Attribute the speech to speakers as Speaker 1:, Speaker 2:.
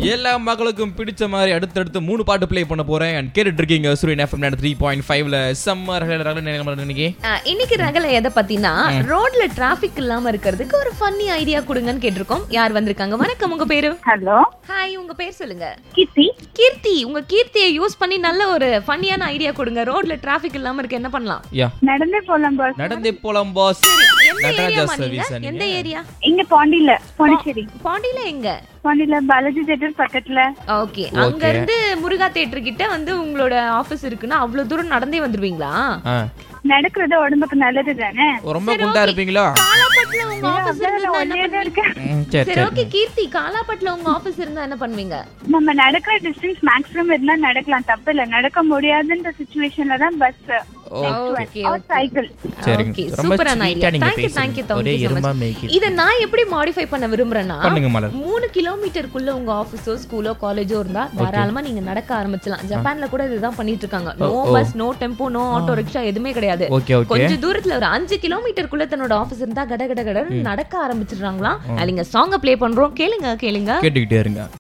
Speaker 1: எல்லா மக்களுக்கும் பிடிச்ச மாதிரி அடுத்தடுத்து மூணு பாட்டு ப்ளே பண்ண போறேன் and கேட்டுட்டு இருக்கீங்க சூரியன் எஃப்எம் த்ரீ பாயிண்ட் ஃபைவ்ல சம்மர் இன்னைக்கு
Speaker 2: ஆ, இன்னைக்கு ரகல எதை பத்தினா ரோட்ல டிராபிக் இல்லாம இருக்கிறதுக்கு ஒரு ஃபன்னி ஐடியா கொடுங்கன்னு கேட்டிருக்கோம் யார் வந்திருக்காங்க வணக்கம் உங்க பேரு
Speaker 3: ஹலோ
Speaker 2: ஹாய் உங்க பேர் சொல்லுங்க
Speaker 3: கீர்த்தி
Speaker 2: கீர்த்தி உங்க கீர்த்தியை யூஸ் பண்ணி நல்ல ஒரு ஃபன்னியான ஐடியா கொடுங்க ரோட்ல டிராபிக் இல்லாம இருக்க என்ன பண்ணலாம்
Speaker 1: யா
Speaker 3: நடந்தே போலாம் பாஸ்
Speaker 1: நடந்தே போலாம் பாஸ்
Speaker 2: எந்த
Speaker 1: நடராஜா
Speaker 2: ஏரியா
Speaker 1: சர்வீஸ்
Speaker 2: நீங்க எந்த ஏரியா
Speaker 3: இங்க பாண்டியில பாண்டிச்சேரி
Speaker 2: பாண்டியில எங்க
Speaker 3: பாண்டியில பாலாஜி தேட்டர் பக்கத்துல
Speaker 2: ஓகே அங்க இருந்து முருகா தேட்டர் கிட்ட வந்து உங்களோட ஆபீஸ் இருக்குன்னா அவ்வளவு தூரம் நடந்தே வந்துருவீங்களா
Speaker 3: நடக்கிறது உடம்புக்கு நல்லது தானே
Speaker 1: ரொம்ப குண்டா இருப்பீங்களா
Speaker 2: காலாப்பட்டுல உங்க ஆபீஸ் இருந்தா என்ன
Speaker 3: ஒன்னேதான் இருக்கு
Speaker 1: ம், சரி
Speaker 2: சரி
Speaker 1: சரி
Speaker 2: ஓகே கீர்த்தி காலாப்பட்டுல உங்க ஆபீஸ் இருந்தா என்ன பண்ணுவீங்க
Speaker 3: நம்ம நடக்கிற டிஸ்டன்ஸ் மேக்ஸிமம் இருந்தா நடக்கலாம் தப்பு இல்ல நடக்க முடியாதுன்ற சுச்சுவேஷன்ல தான் பஸ்
Speaker 2: ஓகே
Speaker 3: சைக்கிள்
Speaker 1: சரிங்க
Speaker 2: ஓகே
Speaker 1: ரொம்ப
Speaker 2: சூப்பரான
Speaker 1: sweet-ஆ
Speaker 2: ஐடியா
Speaker 1: நீங்க
Speaker 2: தேங்க் யூ
Speaker 1: பேசுறீங்க.
Speaker 2: தேங்க் யூ
Speaker 1: ஒரே
Speaker 2: தேங்க் யூ
Speaker 1: எறும்பா
Speaker 2: மச்
Speaker 1: மேய்க்குது.
Speaker 2: இத நான் எப்படி மாடிஃபை பண்ண விரும்புறேன்னா
Speaker 1: பண்ணுங்க மலர்
Speaker 2: மூணு கிலோமீட்டருக்குள்ள உங்க ஆபீஸோ ஸ்கூலோ காலேஜோ இருந்தா தாராளமா நீங்க நடக்க ஆரம்பிச்சலாம் ஜப்பான்ல கூட இதுதான் பண்ணிட்டு இருக்காங்க no
Speaker 1: oh.
Speaker 2: Bus no tempo no auto rickshaw எதுவுமே கிடையாது
Speaker 1: ஓகே ஓகே
Speaker 2: கொஞ்ச தூரத்துல ஒரு அஞ்சு கிலோமீட்டருக்குள்ள தன்னோட ஆபீஸ் இருந்தா கட கட கடன்னு நடக்க ஆரம்பிச்சிடுறாங்களாம் நீங்க சாங்க ப்ளே பண்றோம் கேளுங்க கேளுங்க
Speaker 1: கேட்டுக்கிட்டே இருங்க